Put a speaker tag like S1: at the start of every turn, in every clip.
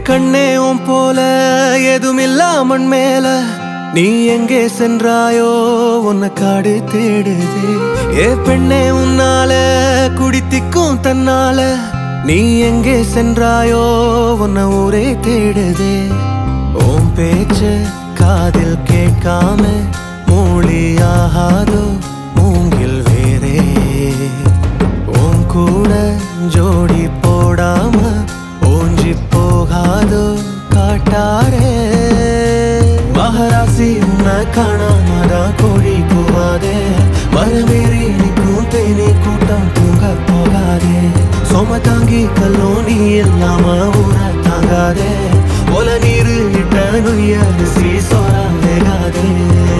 S1: கண்ணே உன் போல எதுமில்லா மண் மேல நீ எங்கே சென்றாயோ உன்னை காடு தேடுது ஏ பெண்ணே உன்னால குடித்திக்கும் தன்னால நீ எங்கே சென்றாயோ உன்னை ஊரே தேடுது ஓம் பேச்ச காதில் கேட்காம மூலியாகாதோ மூங்கில் வேறே உன் கூட ஜோடி போடாம ஓஞ்சி போகாதோ காட்டாரே மகராசி உன்னை காணாமதான் கோழி போவாதே வரமேறி நிற்கும் தேனி கூட்டம் தூங்க போகாதே சோம தாங்கி கல்லோ நீ இல்லாம ஊற தாங்காதே ஒல நீரு இட்ட நொய்ய அரிசி சோறா வேகாதே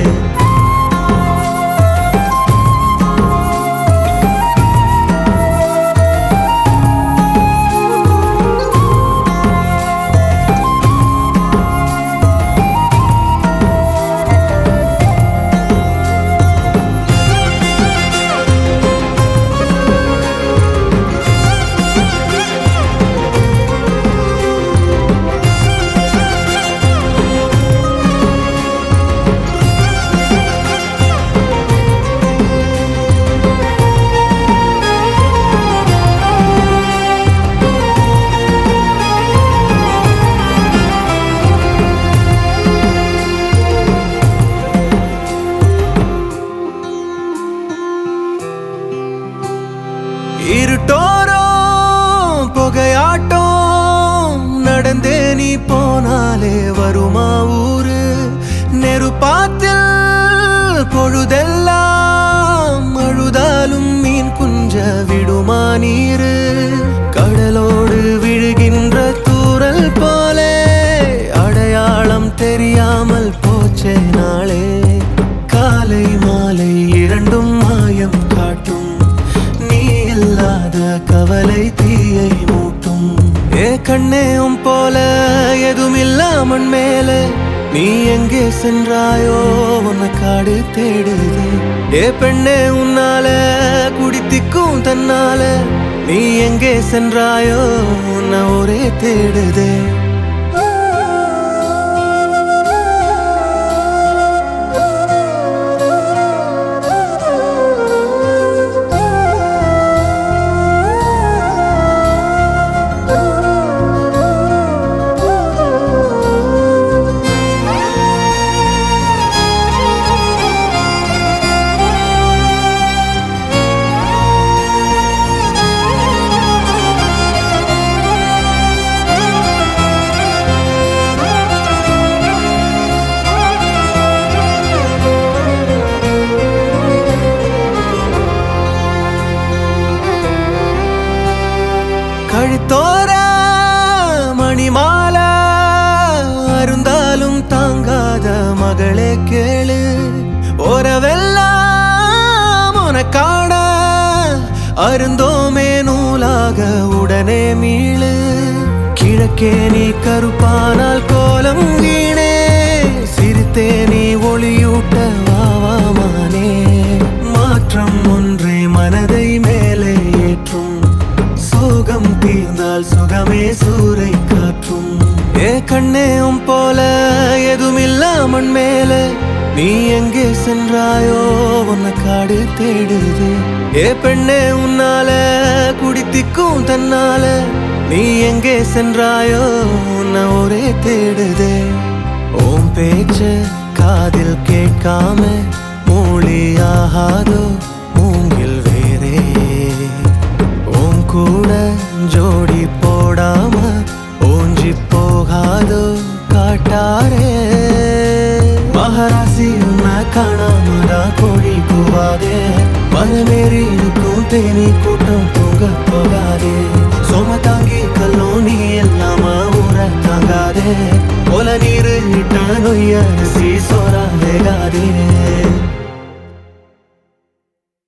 S1: இருட்டோரம் புகையாட்டம் நடந்தே நீ போனாலே வருமா ஊரு நெருப்பாத்தில் பொழுதெல்லாம் அழுதாலும் மீன் குஞ்ச விடுமா நீரு கடலோடு விழுகின்ற தூறல் போலே அடையாளம் தெரியாமல் போச்சே நாளே காலை மாலை இரண்டும் மாயம் காட்டும் நீ இல்லாத கவலை தீயை மூட்டும் ஏ கண்ணே உன் போல எதுமில்லா மண் மேல நீ எங்கே சென்றாயோ உன்னை காடு தேடுது ஏ பெண்ணே உன்னால குடித்திக்கும் தன்னால நீ எங்கே சென்றாயோ உன்னை ஒரே தேடுதே கழுத்தோர மணிமாலா அருந்தாலும் தாங்காத மகளே கேளு ஓரவெல்லாம் உனக்காட அருந்தோமே நூலாக உடனே மீளு கிழக்கே நீ கருப்பானால் கோலம் வீணே சிரித்தே நீ ஒளியூட்ட வாவாமானே மாற்றம் ஒன்றே மனதை மேலே ஏற்றும் சோகம் தீர்ந்தால் சுகமே சூறை காற்றும் ஏ கண்ணே உன் போல எதுமில்லா மண் மேல நீ எங்கே சென்றாயோ உன்னை காடு தேடுது ஏ பெண்ணே உன்னால குடித்திக்கும் தன்னால நீ எங்கே சென்றாயோ உன்னை ஒரே தேடுதே ஓம் பேச்ச காதில் கேட்காம மூலியாகாதோ மூங்கில் வேறே உன் கூட ஜோடி போடாம ஓஞ்சி போகாதோ காட்டாரே மகராசி உன்னை காணாமதா கோழி கூவாதே மரமேறி இருக்கும் தேனி கூட்டம் தூங்க